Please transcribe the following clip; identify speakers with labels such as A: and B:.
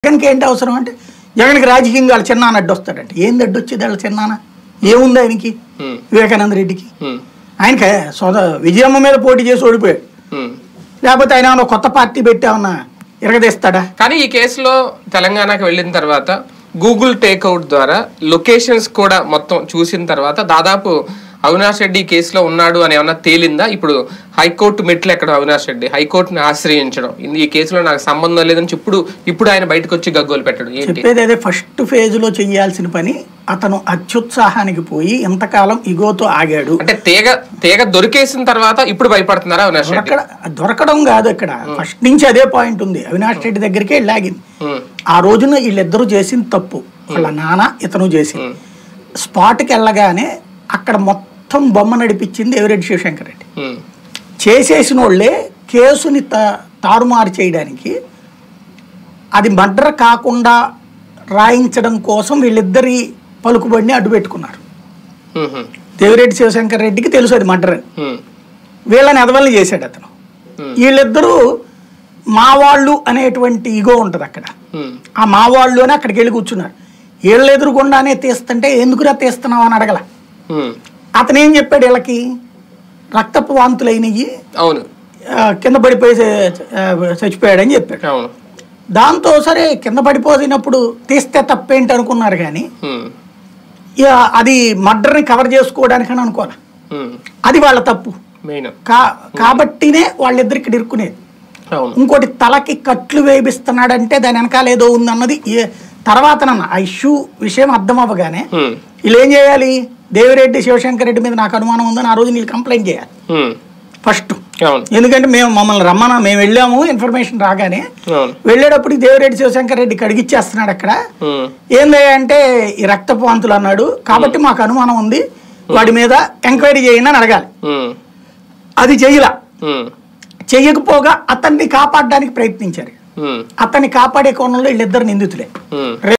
A: జగన్కి ఏంటి అవసరం అంటే జగన్కి రాజకీయంగా వాళ్ళ చిన్నాన్న అడ్డు వస్తాడంటే ఏంది అడ్డు వచ్చేది వాళ్ళ చిన్నాన్న ఏముంది ఆయనకి
B: హ్మ్.
A: వివేకానంద రెడ్డికి
B: హ్మ్.
A: ఆయనకి సొద విజయమ్మ మీద పోటీ చేసి ఓడిపోయాడు
B: హ్మ్.
A: లేకపోతే ఆయన ఏమన్నా కొత్త పార్టీ పెట్టి ఏమన్నా ఇరగదీస్తాడా
B: కానీ ఈ కేసులో తెలంగాణకి వెళ్ళిన తర్వాత గూగుల్ టేక్అవుట్ ద్వారా లొకేషన్స్ కూడా మొత్తం చూసిన తర్వాత దాదాపు అవినాష్ రెడ్డి ఈ కేసులో ఉన్నాడు అని ఏమన్నా తేలిందా ఇప్పుడు హైకోర్టు మెట్లు ఎక్కడ అవినాష్ రెడ్డి హైకోర్టుని ఆశ్రయించడం ఇది ఈ కేసులో నాకు సంబంధం లేదని ఇప్పుడు ఇప్పుడు ఆయన బయటకు వచ్చి గగ్గోలు పెట్టడం ఏంటి
A: చెప్పేది అదే ఫస్ట్ ఫేజ్లో చేయాల్సిన పని అతను అత్యుత్సాహానికి పోయి ఎంతకాలం ఇగోతో ఆగాడు
B: అంటే తీగ తీగ దొరికేసిన తర్వాత ఇప్పుడు భయపడుతున్నారా అవినాష్ రెడ్డి
A: దొరకడ దొరకడం కాదు ఇక్కడ ఫస్ట్ నుంచి అదే పాయింట్ ఉంది అవినాష్ రెడ్డి దగ్గరికే లాగింది
B: హ్మ్.
A: ఆ రోజున వీళ్ళిద్దరూ చేసింది తప్పు వాళ్ళ నాన్న ఇతను చేసింది స్పాట్కి వెళ్ళగానే అక్కడ మొత్తం బొమ్మ నడిపించింది ఎవరెడ్డి శివశంకర్ రెడ్డి
B: హ్మ్.
A: చేసేసిన వాళ్ళే కేసుని త తారుమారు చేయడానికి అది మర్డర్ కాకుండా రాయించడం కోసం వీళ్ళిద్దరి పలుకుబడిని అడ్డు పెట్టుకున్నారు
B: హ్మ్. హ్మ్.
A: దేవిరెడ్డి శివశంకర్ రెడ్డికి తెలుసు అది మర్డర్ అని
B: హ్మ్.
A: వీళ్ళని ఎదవల్ని చేశాడు అతను
B: Hmm.
A: వీళ్ళిద్దరూ మా వాళ్ళు అనేటువంటి ఇగో ఉంటుంది అక్కడ
B: హ్మ్.
A: ఆ మా వాళ్ళు అని అక్కడికి వెళ్ళి కూర్చున్నారు వీళ్ళు ఎదురుకుండానే తీస్తుంటే ఎందుకురా తీస్తున్నావు అని అడగల
B: హ్మ్.
A: అతను ఏం చెప్పాడు వీళ్ళకి రక్తపు వాంతులైనవి
B: అవును
A: ఆ, కింద పడిపోయి చ- ఆ, చచ్చిపోయాడని చెప్పాడు
B: అవును
A: దాంతో సరే కింద పడిపోయినప్పుడు తీస్తే తప్పేంటి అనుకున్నారు కానీ
B: హ్మ్.
A: ఇక అది మర్డర్ని కవర్ చేసుకోవడానికని అనుకోవాలి
B: హ్మ్.
A: అది వాళ్ళ తప్పు
B: మెయిన్
A: కా కాబట్టినే వాళ్ళిద్దరికి ఇరుక్కునేది
B: అవును
A: ఇంకోటి తలకి కట్లు వేయిస్తున్నాడంటే దాని వెనకాల ఏదో ఉందన్నది ఏ తర్వాతనన్న ఆ ఇష్యూ విషయం అర్థం అవ్వగానే
B: హ్మ్.
A: వీళ్ళు ఏం చేయాలి దేవిరెడ్డి శివశంకర్ రెడ్డి మీద నాకు అనుమానం ఉందని ఆ రోజు వీళ్ళు కంప్లైంట్ చేయాలి
B: హ్మ్.
A: ఫస్ట్
B: అవును
A: ఎందుకంటే మేము మమ్మల్ని రమ్మన మేము వెళ్ళాము ఇన్ఫర్మేషన్ రాగానే
B: అవును
A: వెళ్ళేటప్పుడు దేవిరెడ్డి శివశంకర్ రెడ్డి కడిగిచ్చేస్తున్నాడు అక్కడ
B: హ్మ్.
A: ఏంది అంటే ఈ రక్తపు వాంతులు అన్నాడు కాబట్టి మాకు అనుమానం ఉంది వాడి మీద ఎంక్వైరీ చేయండి అని అడగాలి
B: హ్మ్.
A: అది చెయ్యలా
B: హ్మ్.
A: చెయ్యకపోగా అతన్ని కాపాడడానికి ప్రయత్నించారు
B: హ్మ్.
A: అతన్ని కాపాడే కోణంలో వీళ్ళిద్దరు నిందితులే
B: హ్మ్.